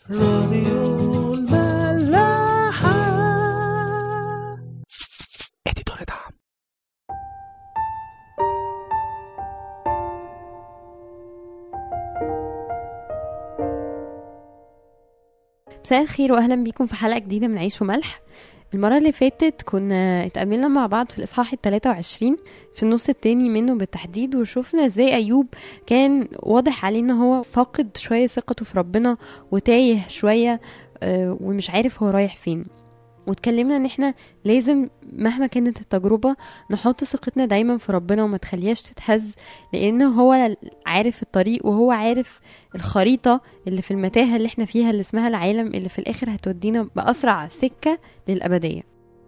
راديو الملاحة اديتور دعم مساء الخير واهلا بيكم في حلقه جديده من عيش وملح المره اللي فاتت كنا اتقابلنا مع بعض في الاصحاح ال 23 في النص التاني منه بالتحديد وشوفنا ازاي ايوب كان واضح عليه ان هو فاقد شويه ثقته في ربنا وتايه شويه آه، ومش عارف هو رايح فين واتكلمنا ان احنا لازم مهما كانت التجربة نحط ثقتنا دايما في ربنا وما تخليهاش تتهز لان هو عارف الطريق وهو عارف الخريطة اللي في المتاهة اللي احنا فيها اللي اسمها العالم اللي في الاخر هتودينا بأسرع سكة للأبدية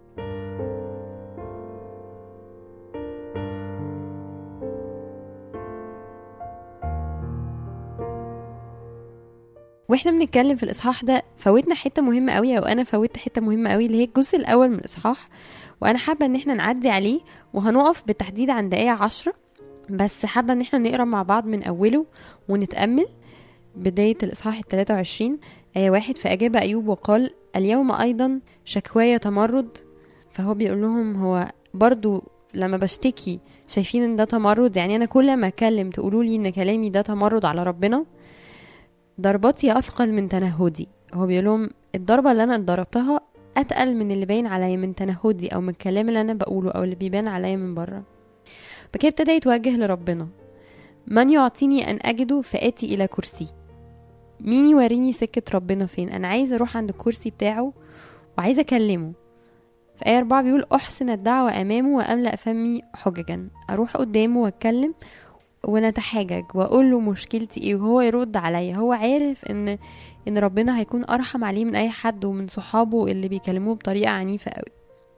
واحنا بنتكلم في الاصحاح ده فوتنا حته مهمه قوي او انا فوتت حته مهمه قوي اللي هي الجزء الاول من الاصحاح وانا حابه ان احنا نعدي عليه وهنقف بالتحديد عند ايه عشرة بس حابه ان احنا نقرا مع بعض من اوله ونتامل بدايه الاصحاح ال 23 ايه واحد فاجاب ايوب وقال اليوم ايضا شكواي تمرد فهو بيقول لهم هو برضو لما بشتكي شايفين ان ده تمرد يعني انا كل ما اتكلم تقولوا لي ان كلامي ده تمرد على ربنا ضرباتي اثقل من تنهدي هو بيقول لهم الضربه اللي انا ضربتها اتقل من اللي باين عليا من تنهدي او من الكلام اللي انا بقوله او اللي بيبان عليا من بره بكده ابتدى يتوجه لربنا من يعطيني ان اجده فاتي الى كرسي مين يوريني سكة ربنا فين أنا عايزة أروح عند الكرسي بتاعه وعايزة أكلمه في آية أربعة بيقول أحسن الدعوة أمامه وأملأ فمي حججا أروح قدامه وأتكلم ونتحاجج واقول له مشكلتي ايه وهو يرد عليا هو عارف ان ان ربنا هيكون ارحم عليه من اي حد ومن صحابه اللي بيكلموه بطريقه عنيفه قوي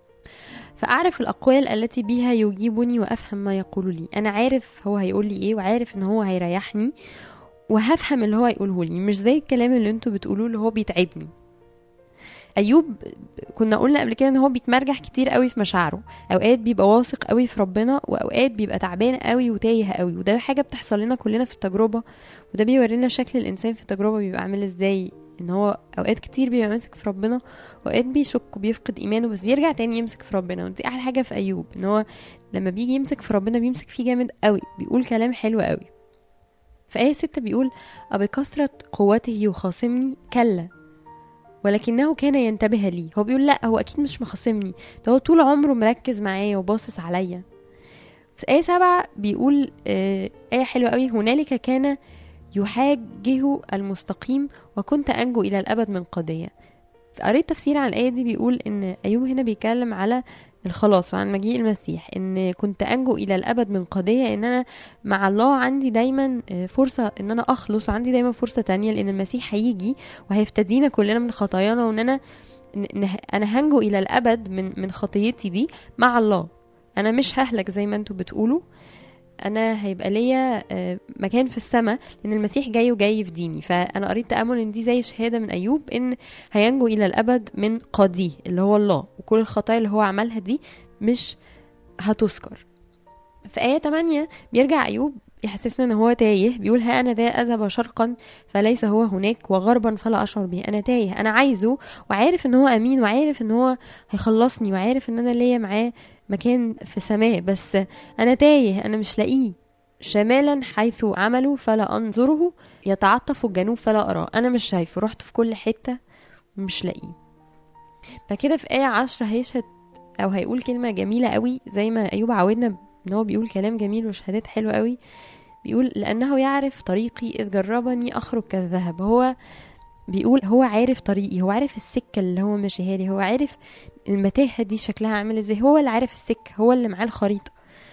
فاعرف الاقوال التي بها يجيبني وافهم ما يقول لي انا عارف هو هيقول لي ايه وعارف ان هو هيريحني وهفهم اللي هو هيقوله لي مش زي الكلام اللي انتوا بتقولوه اللي هو بيتعبني ايوب كنا قلنا قبل كده ان هو بيتمرجح كتير قوي في مشاعره اوقات بيبقى واثق قوي في ربنا واوقات بيبقى تعبان قوي وتايه قوي وده حاجه بتحصل لنا كلنا في التجربه وده بيورينا شكل الانسان في التجربه بيبقى عامل ازاي ان هو اوقات كتير بيبقى ماسك في ربنا واوقات بيشك وبيفقد ايمانه بس بيرجع تاني يمسك في ربنا ودي احلى حاجه في ايوب ان هو لما بيجي يمسك في ربنا بيمسك فيه جامد قوي بيقول كلام حلو قوي في آية ستة بيقول أبكثرة قوته يخاصمني كلا ولكنه كان ينتبه لي هو بيقول لا هو أكيد مش مخاصمني ده هو طول عمره مركز معايا وباصص عليا في آية سبعة بيقول آه آية حلوة قوي هنالك كان يحاجه المستقيم وكنت أنجو إلى الأبد من قضية قريت تفسير عن الآية دي بيقول إن أيوب هنا بيتكلم على الخلاص وعن مجيء المسيح ان كنت انجو الى الابد من قضيه ان انا مع الله عندي دايما فرصه ان انا اخلص وعندي دايما فرصه تانية لان المسيح هيجي وهيفتدينا كلنا من خطايانا وان انا انا هنجو الى الابد من من خطيتي دي مع الله انا مش ههلك زي ما انتوا بتقولوا انا هيبقى ليا مكان في السماء لان المسيح جاي وجاي يفديني فانا قريت تامل ان دي زي شهاده من ايوب ان هينجو الى الابد من قاضيه اللي هو الله وكل الخطايا اللي هو عملها دي مش هتذكر في آية 8 بيرجع أيوب يحسسنا ان هو تايه بيقول ها انا ذا اذهب شرقا فليس هو هناك وغربا فلا اشعر به انا تايه انا عايزه وعارف ان هو امين وعارف ان هو هيخلصني وعارف ان انا ليا معاه مكان في سماء بس انا تايه انا مش لاقيه شمالا حيث عملوا فلا انظره يتعطف الجنوب فلا اراه انا مش شايفه رحت في كل حته ومش لاقيه فكده في آية عشرة هيشهد أو هيقول كلمة جميلة قوي زي ما أيوب عودنا ان هو بيقول كلام جميل وشهادات حلوة قوي بيقول لأنه يعرف طريقي إذ جربني أخرج كالذهب هو بيقول هو عارف طريقي هو عارف السكة اللي هو ماشيها لي هو عارف المتاهة دي شكلها عامل ازاي هو اللي عارف السكة هو اللي معاه الخريطة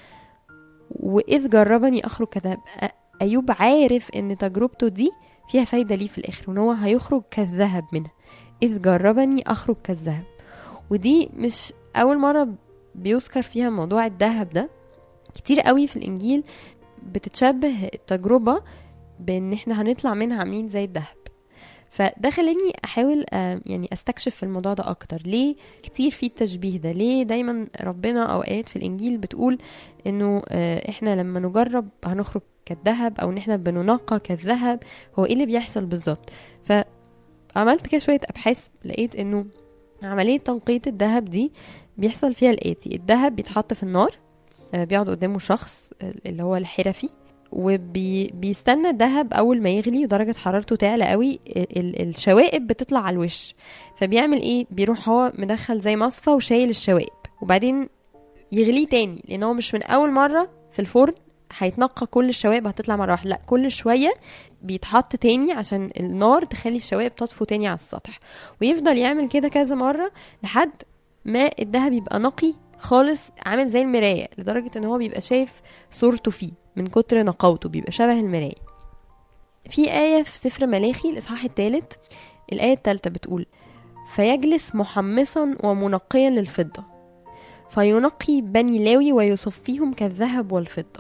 وإذ جربني أخرج كذهب أيوب عارف إن تجربته دي فيها فايدة ليه في الآخر وإن هو هيخرج كالذهب منها إذ جربني أخرج كالذهب ودي مش أول مرة بيذكر فيها موضوع الذهب ده كتير قوي في الإنجيل بتتشبه التجربة بإن إحنا هنطلع منها عاملين زي الذهب فده خلاني احاول يعني استكشف في الموضوع ده اكتر ليه كتير في التشبيه ده ليه دايما ربنا اوقات في الانجيل بتقول انه احنا لما نجرب هنخرج كالذهب او ان احنا بننقى كالذهب هو ايه اللي بيحصل بالظبط ف عملت كده شويه ابحاث لقيت انه عمليه تنقيه الذهب دي بيحصل فيها الاتي الذهب بيتحط في النار آه، بيقعد قدامه شخص آه، اللي هو الحرفي وبيستنى الذهب اول ما يغلي ودرجه حرارته تعلى قوي ال- ال- الشوائب بتطلع على الوش فبيعمل ايه بيروح هو مدخل زي مصفى وشايل الشوائب وبعدين يغليه تاني لان هو مش من اول مره في الفرن هيتنقى كل الشوائب هتطلع مره واحده لا كل شويه بيتحط تاني عشان النار تخلي الشوائب تطفو تاني على السطح ويفضل يعمل كده كذا مره لحد ما الدهب يبقى نقي خالص عامل زي المرايه لدرجه ان هو بيبقى شايف صورته فيه من كتر نقاوته بيبقى شبه المرايه في آية في سفر ملاخي الإصحاح الثالث الآية الثالثة بتقول فيجلس محمصا ومنقيا للفضة فينقي بني لاوي ويصفيهم كالذهب والفضة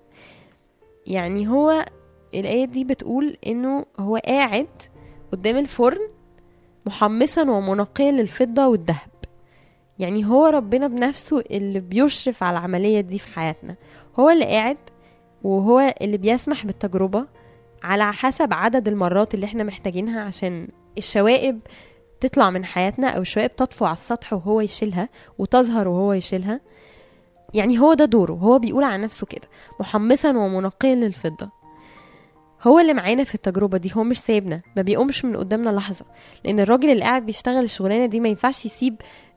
يعني هو الآية دي بتقول إنه هو قاعد قدام الفرن محمصا ومنقيا للفضة والذهب يعني هو ربنا بنفسه اللي بيشرف على العملية دي في حياتنا هو اللي قاعد وهو اللي بيسمح بالتجربة على حسب عدد المرات اللي احنا محتاجينها عشان الشوائب تطلع من حياتنا او الشوائب تطفو على السطح وهو يشيلها وتظهر وهو يشيلها يعني هو ده دوره هو بيقول عن نفسه كده محمسا ومنقيا للفضة هو اللي معانا في التجربة دي هو مش سايبنا ما بيقومش من قدامنا لحظة لأن الراجل اللي قاعد بيشتغل الشغلانة دي ما ينفعش يسيب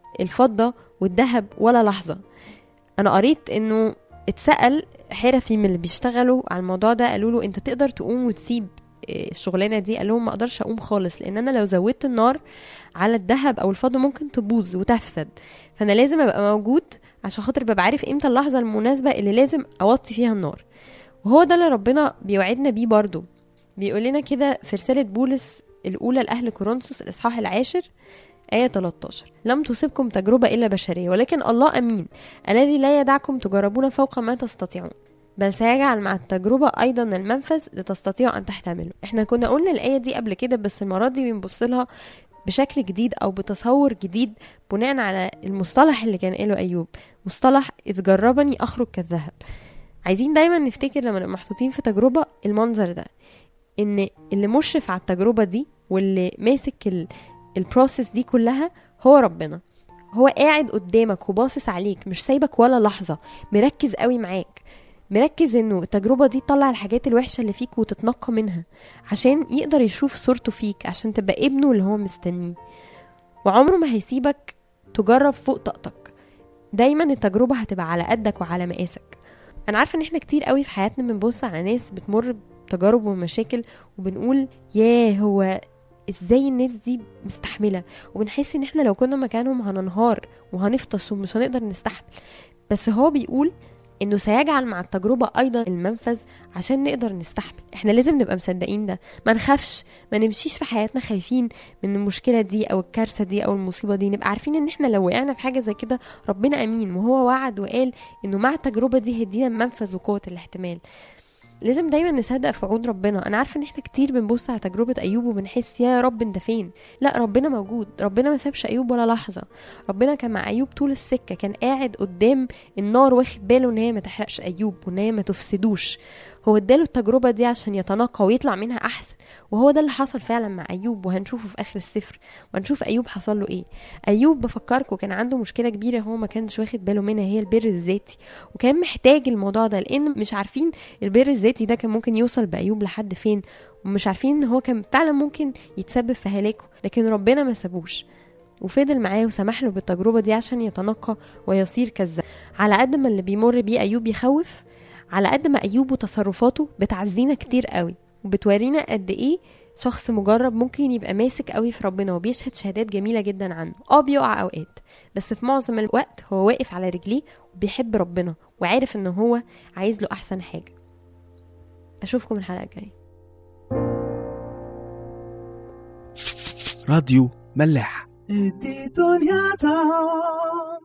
الفضة والذهب ولا لحظة أنا قريت إنه اتسأل حرفي من اللي بيشتغلوا على الموضوع ده قالوا له انت تقدر تقوم وتسيب إيه، الشغلانه دي قال لهم ما اقدرش اقوم خالص لان انا لو زودت النار على الذهب او الفضه ممكن تبوظ وتفسد فانا لازم ابقى موجود عشان خاطر ببقى عارف امتى اللحظه المناسبه اللي لازم اوطي فيها النار وهو ده اللي ربنا بيوعدنا بيه برضو بيقول لنا كده في رساله بولس الاولى لاهل كورنثوس الاصحاح العاشر آية 13 لم تصبكم تجربة إلا بشرية ولكن الله أمين الذي لا يدعكم تجربون فوق ما تستطيعون بل سيجعل مع التجربة أيضا المنفذ لتستطيعوا أن تحتملوا احنا كنا قلنا الآية دي قبل كده بس المرة دي بنبص لها بشكل جديد أو بتصور جديد بناء على المصطلح اللي كان قاله أيوب مصطلح إذ جربني أخرج كالذهب عايزين دايما نفتكر لما نبقى محطوطين في تجربة المنظر ده إن اللي مشرف على التجربة دي واللي ماسك ال البروسيس دي كلها هو ربنا هو قاعد قدامك وباصص عليك مش سايبك ولا لحظة مركز قوي معاك مركز انه التجربة دي تطلع الحاجات الوحشة اللي فيك وتتنقى منها عشان يقدر يشوف صورته فيك عشان تبقى ابنه اللي هو مستنيه وعمره ما هيسيبك تجرب فوق طاقتك دايما التجربة هتبقى على قدك وعلى مقاسك انا عارفة ان احنا كتير قوي في حياتنا بنبص على ناس بتمر بتجارب ومشاكل وبنقول ياه هو ازاي الناس دي مستحملة وبنحس ان احنا لو كنا مكانهم هننهار وهنفطس ومش هنقدر نستحمل بس هو بيقول انه سيجعل مع التجربة ايضا المنفذ عشان نقدر نستحمل احنا لازم نبقى مصدقين ده ما نخافش ما نمشيش في حياتنا خايفين من المشكلة دي او الكارثة دي او المصيبة دي نبقى عارفين ان احنا لو وقعنا في حاجة زي كده ربنا امين وهو وعد وقال انه مع التجربة دي هيدينا المنفذ وقوة الاحتمال لازم دايما نصدق في وعود ربنا انا عارفه ان احنا كتير بنبص على تجربه ايوب وبنحس يا رب انت فين لا ربنا موجود ربنا ما سابش ايوب ولا لحظه ربنا كان مع ايوب طول السكه كان قاعد قدام النار واخد باله ان هي ما تحرقش ايوب وان هي ما تفسدوش هو اداله التجربه دي عشان يتنقى ويطلع منها احسن وهو ده اللي حصل فعلا مع ايوب وهنشوفه في اخر السفر وهنشوف ايوب حصل له ايه ايوب بفكركم كان عنده مشكله كبيره هو ما كانش واخد باله منها هي البر الذاتي وكان محتاج الموضوع ده لان مش عارفين البر الذاتي ده كان ممكن يوصل بايوب لحد فين ومش عارفين ان هو كان فعلا ممكن يتسبب في هلاكه لكن ربنا ما سابوش وفضل معاه وسمح له بالتجربة دي عشان يتنقى ويصير كذاب على قد ما اللي بيمر بيه أيوب يخوف على قد ما أيوب وتصرفاته بتعزينا كتير قوي وبتورينا قد إيه شخص مجرب ممكن يبقى ماسك قوي في ربنا وبيشهد شهادات جميلة جدا عنه اه بيقع أوقات بس في معظم الوقت هو واقف على رجليه وبيحب ربنا وعارف ان هو عايز له أحسن حاجة أشوفكم الحلقة الجاية راديو ملاح ادي دنيا